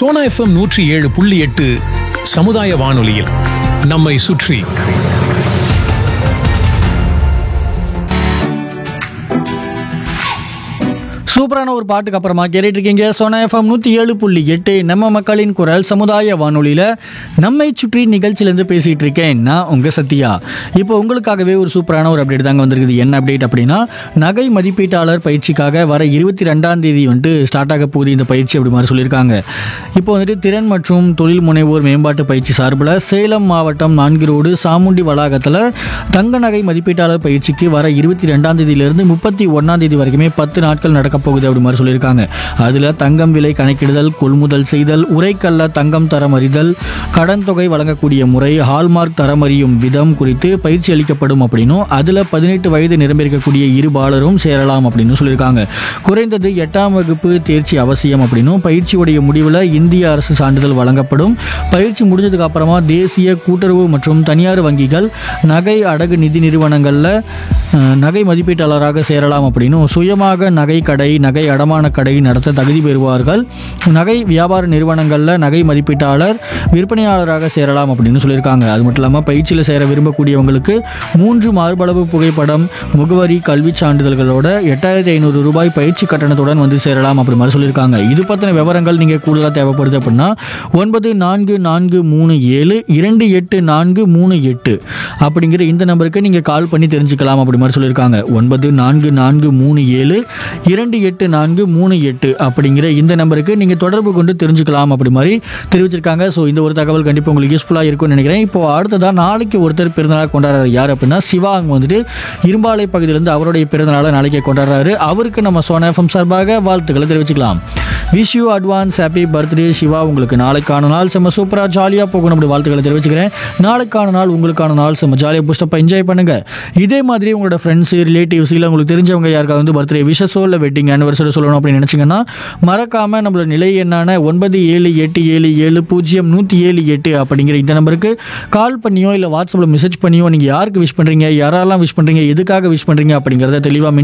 Sona FM நூற்றி ஏழு புள்ளி எட்டு சமுதாய வானொலியில் நம்மை சுற்றி சூப்பரான ஒரு பாட்டுக்கு அப்புறமா கேட்டுட்டு இருக்கீங்க சோனா எஃப்எம் நூற்றி ஏழு புள்ளி எட்டு நம்ம மக்களின் குரல் சமுதாய வானொலியில் நம்மை சுற்றி நிகழ்ச்சியிலேருந்து பேசிகிட்டு இருக்கேன் நான் உங்கள் சத்யா இப்போ உங்களுக்காகவே ஒரு சூப்பரான ஒரு அப்டேட் தாங்க வந்திருக்குது என்ன அப்டேட் அப்படின்னா நகை மதிப்பீட்டாளர் பயிற்சிக்காக வர இருபத்தி ரெண்டாம் தேதி வந்துட்டு ஸ்டார்ட் ஆக போகுது இந்த பயிற்சி அப்படி மாதிரி சொல்லியிருக்காங்க இப்போ வந்துட்டு திறன் மற்றும் தொழில் முனைவோர் மேம்பாட்டு பயிற்சி சார்பில் சேலம் மாவட்டம் நான்கு ரோடு சாமுண்டி வளாகத்தில் தங்க நகை மதிப்பீட்டாளர் பயிற்சிக்கு வர இருபத்தி ரெண்டாம் தேதியிலிருந்து முப்பத்தி ஒன்றாம் தேதி வரைக்குமே பத்து நாட்கள் நடக்க போகுது அப்படி மாதிரி சொல்லியிருக்காங்க அதில் தங்கம் விலை கணக்கிடுதல் கொள்முதல் செய்தல் உரைக்கல்ல தங்கம் தரம் அறிதல் கடன் தொகை வழங்கக்கூடிய முறை ஹால்மார்க் தரம் அறியும் விதம் குறித்து பயிற்சி அளிக்கப்படும் அப்படின்னும் அதில் பதினெட்டு வயது நிரம்பியிருக்கக்கூடிய இரு பாலரும் சேரலாம் அப்படின்னு சொல்லியிருக்காங்க குறைந்தது எட்டாம் வகுப்பு தேர்ச்சி அவசியம் அப்படின்னும் பயிற்சியுடைய முடிவில் இந்திய அரசு சான்றிதழ் வழங்கப்படும் பயிற்சி முடிஞ்சதுக்கு அப்புறமா தேசிய கூட்டுறவு மற்றும் தனியார் வங்கிகள் நகை அடகு நிதி நிறுவனங்களில் அஹ், நகை மதிப்பீட்டாளராக சேரலாம் அப்படின்னும் சுயமாக நகை கடை நகை அடமான கடை நடத்த தகுதி பெறுவார்கள் நகை வியாபார நிறுவனங்களில் நகை மதிப்பீட்டாளர் விற்பனையாளராக சேரலாம் அப்படின்னு சொல்லியிருக்காங்க அது மட்டும் இல்லாமல் பயிற்சியில் சேர விரும்பக்கூடியவங்களுக்கு மூன்று மார்பளவு புகைப்படம் முகவரி கல்விச் சான்றிதழ்களோட எட்டாயிரத்தி ஐநூறு ரூபாய் பயிற்சி கட்டணத்துடன் வந்து சேரலாம் அப்படி மாதிரி சொல்லியிருக்காங்க இது பற்றின விவரங்கள் நீங்கள் கூடுதலாக தேவைப்படுது அப்படின்னா ஒன்பது நான்கு நான்கு மூணு ஏழு இரண்டு எட்டு நான்கு மூணு எட்டு அப்படிங்கிற இந்த நம்பருக்கு நீங்கள் கால் பண்ணி தெரிஞ்சுக்கலாம் அப்படி மாதிரி சொல்லியிருக்காங்க ஒன்பது நான்கு நான்கு மூணு ஏழு இரண்டு எட்டு நான்கு மூணு எட்டு அப்படிங்கிற இந்த நம்பருக்கு நீங்கள் தொடர்பு கொண்டு தெரிஞ்சுக்கலாம் அப்படி மாதிரி தெரிவிச்சிருக்காங்க ஸோ இந்த ஒரு தகவல் கண்டிப்பாக உங்களுக்கு யூஸ்ஃபுல்லாக இருக்கும்னு நினைக்கிறேன் இப்போ அடுத்ததாக நாளைக்கு ஒருத்தர் பிறந்தநாள் கொண்டாடுறாரு யார் அப்படின்னா சிவா அவங்க வந்துட்டு இரும்பாலை பகுதியிலேருந்து அவருடைய பிறந்தநாளை நாளைக்கு கொண்டாடுறாரு அவருக்கு நம்ம சோனா எஃப்எம் சார்பாக வாழ்த்துக்களை தெரிவிச்சுக்கலாம் wish you advance happy birthday Siva உங்களுக்கு நாளைக்கான நாள் செம்ம சூப்பராக ஜாலியாக போகணும் அப்படி வாழ்த்துக்களை தெரிவிச்சுக்கிறேன் நாளைக்கான நாள் உங்களுக்கான நாள் செம்ம ஜாலியாக புஷ்டப்பாக என்ஜாய் பண்ணுங்க இதே மாதிரி உங்களோட ஃப்ரெண்ட்ஸு ரிலேட்டிவ்ஸ் இல்லை உங்களுக்கு தெரிஞ்சவங்க யாருக்காவது வந்து பர்த்டே விஷஸோ இல்லை வெட்டிங் ஆனிவர்சரி சொல்லணும் அப்படின்னு நினச்சிங்கன்னா மறக்காமல் நம்மளோட நிலை என்னான ஒன்பது ஏழு எட்டு ஏழு ஏழு பூஜ்ஜியம் நூற்றி ஏழு எட்டு அப்படிங்கிற இந்த நம்பருக்கு கால் பண்ணியோ இல்லை வாட்ஸ்அப்பில் மெசேஜ் பண்ணியோ நீங்கள் யாருக்கு விஷ் பண்ணுறீங்க யாரெல்லாம் விஷ் பண்ணுறீங்க எதுக்காக விஷ் பண்ணுறீங்க அப்படிங்கிறத தெளிவாக